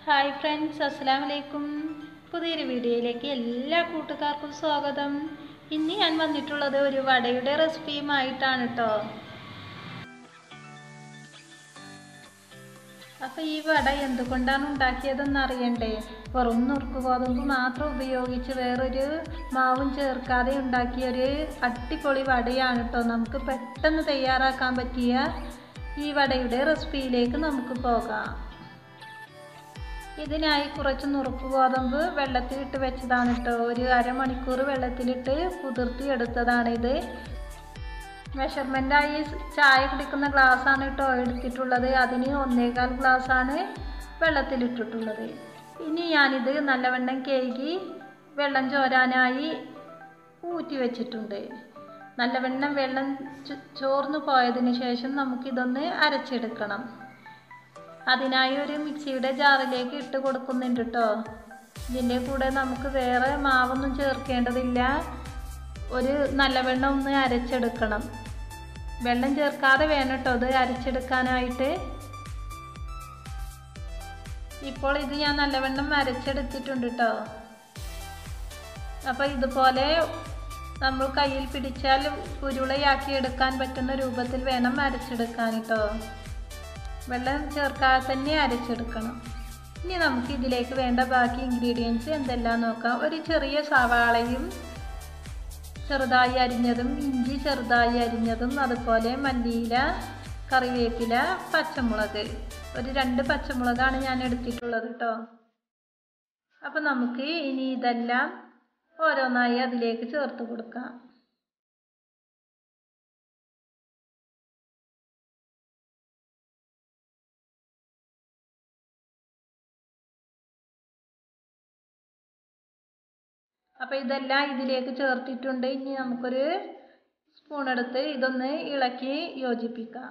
hi friends അസ്സലാം വലൈക്കും പുതിയൊരു വീഡിയോയിലേക്ക് എല്ലാ കൂട്ടുകാർക്കും സ്വാഗതം ഇന്ന് ഞാൻ വന്നിട്ടുള്ളത് ഒരു വടയുടെ റെസിപ്പിയുമായിട്ടാണ് കേട്ടോ അപ്പോൾ ഈ വട എന്തുകൊണ്ടാണ് ഉണ്ടാക്കിയതെന്ന് അറിയണ്ടേ വെറും നുറുക്ക് ഗോതമ്പ് മാത്രം ഉപയോഗിച്ച് വേറൊരു മാവും ചേർക്കാതെ ഉണ്ടാക്കിയ ഒരു അടിപൊളി വടയാണ് കേട്ടോ നമുക്ക് പെട്ടെന്ന് തയ്യാറാക്കാൻ പറ്റിയ ഈ വടയുടെ റെസിപ്പിയിലേക്ക് നമുക്ക് പോകാം ഇതിനായി കുറച്ച് നുറുക്ക് ഗോതമ്പ് വെള്ളത്തിലിട്ട് വെച്ചതാണ് കേട്ടോ ഒരു അരമണിക്കൂർ വെള്ളത്തിലിട്ട് കുതിർത്തി എടുത്തതാണിത് മെഷർമെൻ്റായി ചായ കുടിക്കുന്ന ഗ്ലാസ്സാണ് കേട്ടോ എടുത്തിട്ടുള്ളത് അതിന് ഒന്നേകാൽ ഗ്ലാസ്സാണ് വെള്ളത്തിലിട്ടിട്ടുള്ളത് ഇനി ഞാനിത് നല്ലവണ്ണം കേകി വെള്ളം ചോരാനായി ഊറ്റി വെച്ചിട്ടുണ്ട് നല്ലവണ്ണം വെള്ളം ചോർന്നു പോയതിന് ശേഷം നമുക്കിതൊന്ന് അരച്ചെടുക്കണം അതിനായി ഒരു മിക്സിയുടെ ജാറിലേക്ക് ഇട്ട് കൊടുക്കുന്നുണ്ട് കേട്ടോ ഇതിൻ്റെ കൂടെ നമുക്ക് വേറെ മാവൊന്നും ചേർക്കേണ്ടതില്ല ഒരു നല്ല വെള്ളം ഒന്ന് അരച്ചെടുക്കണം വെള്ളം ചേർക്കാതെ വേണം കേട്ടോ അത് അരച്ചെടുക്കാനായിട്ട് ഇപ്പോൾ ഇത് ഞാൻ നല്ലവണ്ണം അരച്ചെടുത്തിട്ടുണ്ട് കേട്ടോ അപ്പോൾ ഇതുപോലെ നമ്മൾ കയ്യിൽ പിടിച്ചാൽ ഉരുളയാക്കി എടുക്കാൻ പറ്റുന്ന രൂപത്തിൽ വേണം അരച്ചെടുക്കാൻ കേട്ടോ വെള്ളം ചേർക്കാതെ തന്നെ അരച്ചെടുക്കണം ഇനി നമുക്ക് ഇതിലേക്ക് വേണ്ട ബാക്കി ഇൻഗ്രീഡിയൻസ് എന്തെല്ലാം നോക്കാം ഒരു ചെറിയ സവാളയും ചെറുതായി അരിഞ്ഞതും ഇഞ്ചി ചെറുതായി അരിഞ്ഞതും അതുപോലെ മല്ലിയില കറിവേപ്പില പച്ചമുളക് ഒരു രണ്ട് പച്ചമുളകാണ് ഞാൻ എടുത്തിട്ടുള്ളത് കേട്ടോ അപ്പം നമുക്ക് ഇനി ഇതെല്ലാം ഓരോന്നായി അതിലേക്ക് ചേർത്ത് കൊടുക്കാം അപ്പോൾ ഇതെല്ലാം ഇതിലേക്ക് ചേർത്തിട്ടുണ്ട് ഇനി നമുക്കൊരു സ്പൂൺ എടുത്ത് ഇതൊന്ന് ഇളക്കി യോജിപ്പിക്കാം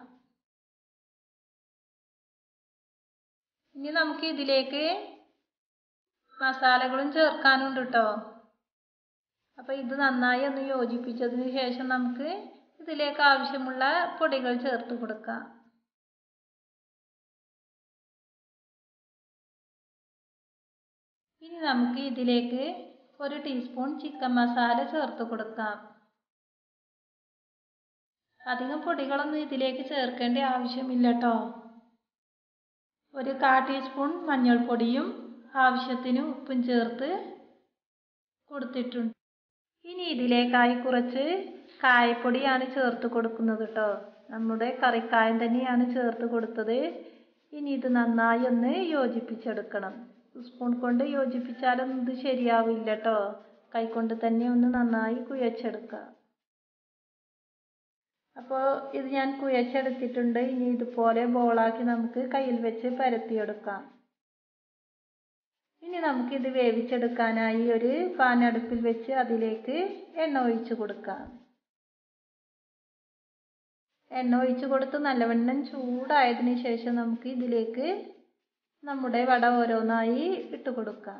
ഇനി നമുക്ക് ഇതിലേക്ക് മസാലകളും ചേർക്കാനുണ്ട് കേട്ടോ അപ്പോൾ ഇത് നന്നായി ഒന്ന് യോജിപ്പിച്ചതിന് ശേഷം നമുക്ക് ഇതിലേക്ക് ആവശ്യമുള്ള പൊടികൾ ചേർത്ത് കൊടുക്കാം ഇനി നമുക്ക് ഇതിലേക്ക് ഒരു ടീസ്പൂൺ ചിക്കൻ മസാല ചേർത്ത് കൊടുക്കാം അധികം പൊടികളൊന്നും ഇതിലേക്ക് ചേർക്കേണ്ട ആവശ്യമില്ല കേട്ടോ ഒരു കാ ടീസ്പൂൺ മഞ്ഞൾപ്പൊടിയും ആവശ്യത്തിന് ഉപ്പും ചേർത്ത് കൊടുത്തിട്ടുണ്ട് ഇനി ഇതിലേക്കായി കുറച്ച് കായപ്പൊടിയാണ് ചേർത്ത് കൊടുക്കുന്നത് കേട്ടോ നമ്മുടെ കറിക്കായം തന്നെയാണ് ചേർത്ത് കൊടുത്തത് ഇനി ഇത് നന്നായി ഒന്ന് യോജിപ്പിച്ചെടുക്കണം സ്പൂൺ കൊണ്ട് യോജിപ്പിച്ചാലൊന്നും ഇത് ശരിയാവില്ല കേട്ടോ കൈകൊണ്ട് തന്നെ ഒന്ന് നന്നായി കുഴച്ചെടുക്കുക അപ്പോൾ ഇത് ഞാൻ കുഴച്ചെടുത്തിട്ടുണ്ട് ഇനി ഇതുപോലെ ബോളാക്കി നമുക്ക് കയ്യിൽ വെച്ച് പരത്തിയെടുക്കാം ഇനി നമുക്കിത് വേവിച്ചെടുക്കാനായി ഒരു പാൻ അടുപ്പിൽ വെച്ച് അതിലേക്ക് എണ്ണ ഒഴിച്ചു കൊടുക്കാം എണ്ണ ഒഴിച്ചു കൊടുത്ത് നല്ലവണ്ണം ചൂടായതിനു ശേഷം നമുക്ക് ഇതിലേക്ക് നമ്മുടെ വട ഓരോന്നായി ഇട്ട് കൊടുക്കാം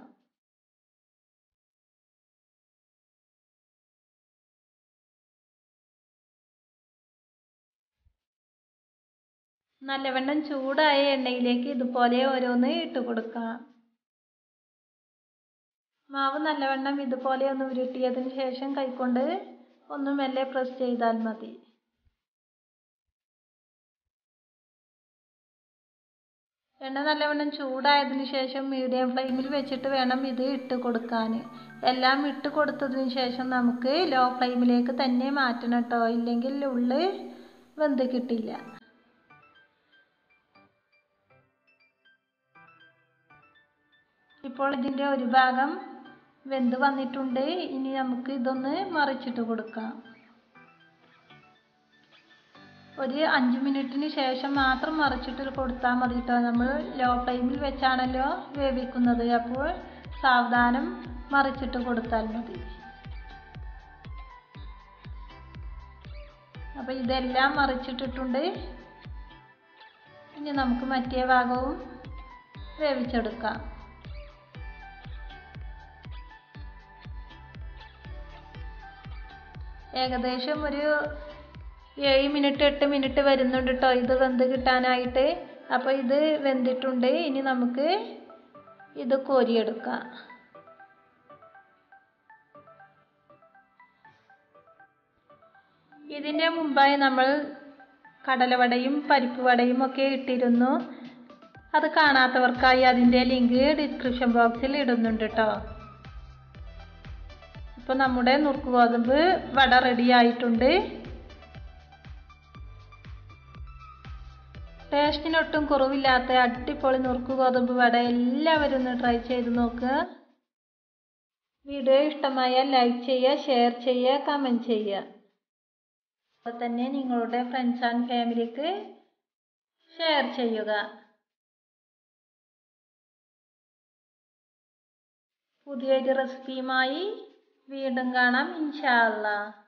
നല്ലവണ്ണം ചൂടായ എണ്ണയിലേക്ക് ഇതുപോലെ ഓരോന്ന് ഇട്ട് കൊടുക്കാം മാവ് നല്ലവണ്ണം ഇതുപോലെ ഒന്ന് ഉരുട്ടിയതിന് ശേഷം കൈകൊണ്ട് ഒന്ന് മെല്ലെ പ്രസ് ചെയ്താൽ മതി എണ്ണ നല്ലവണ്ണം ചൂടായതിന് ശേഷം മീഡിയം ഫ്ലെയിമിൽ വെച്ചിട്ട് വേണം ഇത് ഇട്ട് കൊടുക്കാൻ എല്ലാം ഇട്ട് കൊടുത്തതിന് ശേഷം നമുക്ക് ലോ ഫ്ലെയിമിലേക്ക് തന്നെ മാറ്റണം കേട്ടോ ഇല്ലെങ്കിൽ ഉള്ള് വെന്ത് കിട്ടില്ല ഇപ്പോൾ ഇതിൻ്റെ ഒരു ഭാഗം വെന്ത് വന്നിട്ടുണ്ട് ഇനി നമുക്ക് ഇതൊന്ന് മറിച്ചിട്ട് കൊടുക്കാം ഒരു അഞ്ച് മിനിറ്റിന് ശേഷം മാത്രം മറിച്ചിട്ട് കൊടുത്താൽ മതി കേട്ടോ നമ്മൾ ലോ ഫ്ലെയിമിൽ വെച്ചാണല്ലോ വേവിക്കുന്നത് അപ്പോൾ സാവധാനം മറിച്ചിട്ട് കൊടുത്താൽ മതി അപ്പോൾ ഇതെല്ലാം മറിച്ചിട്ടിട്ടുണ്ട് ഇനി നമുക്ക് മറ്റേ ഭാഗവും വേവിച്ചെടുക്കാം ഏകദേശം ഒരു ഏഴ് മിനിറ്റ് എട്ട് മിനിറ്റ് വരുന്നുണ്ട് കേട്ടോ ഇത് വെന്ത് കിട്ടാനായിട്ട് അപ്പോൾ ഇത് വെന്തിട്ടുണ്ട് ഇനി നമുക്ക് ഇത് കോരിയെടുക്കുക ഇതിൻ്റെ മുമ്പായി നമ്മൾ കടലവടയും പരിപ്പ് വടയും ഒക്കെ ഇട്ടിരുന്നു അത് കാണാത്തവർക്കായി അതിൻ്റെ ലിങ്ക് ഡിസ്ക്രിപ്ഷൻ ബോക്സിൽ ഇടുന്നുണ്ട് കേട്ടോ ഇപ്പോൾ നമ്മുടെ നുറുക്ക് ഗോതമ്പ് വട റെഡി ആയിട്ടുണ്ട് ടേസ്റ്റിനൊട്ടും കുറവില്ലാത്ത അടിപൊളി നുറുക്ക് ഗോതമ്പ് വട എല്ലാവരും ഒന്ന് ട്രൈ ചെയ്ത് നോക്കുക വീഡിയോ ഇഷ്ടമായാൽ ലൈക്ക് ചെയ്യുക ഷെയർ ചെയ്യുക കമൻറ്റ് ചെയ്യുക അപ്പോൾ തന്നെ നിങ്ങളുടെ ഫ്രണ്ട്സ് ആൻഡ് ഫാമിലിക്ക് ഷെയർ ചെയ്യുക പുതിയൊരു റെസിപ്പിയുമായി വീണ്ടും കാണാം ഇൻഷാ അല്ലാ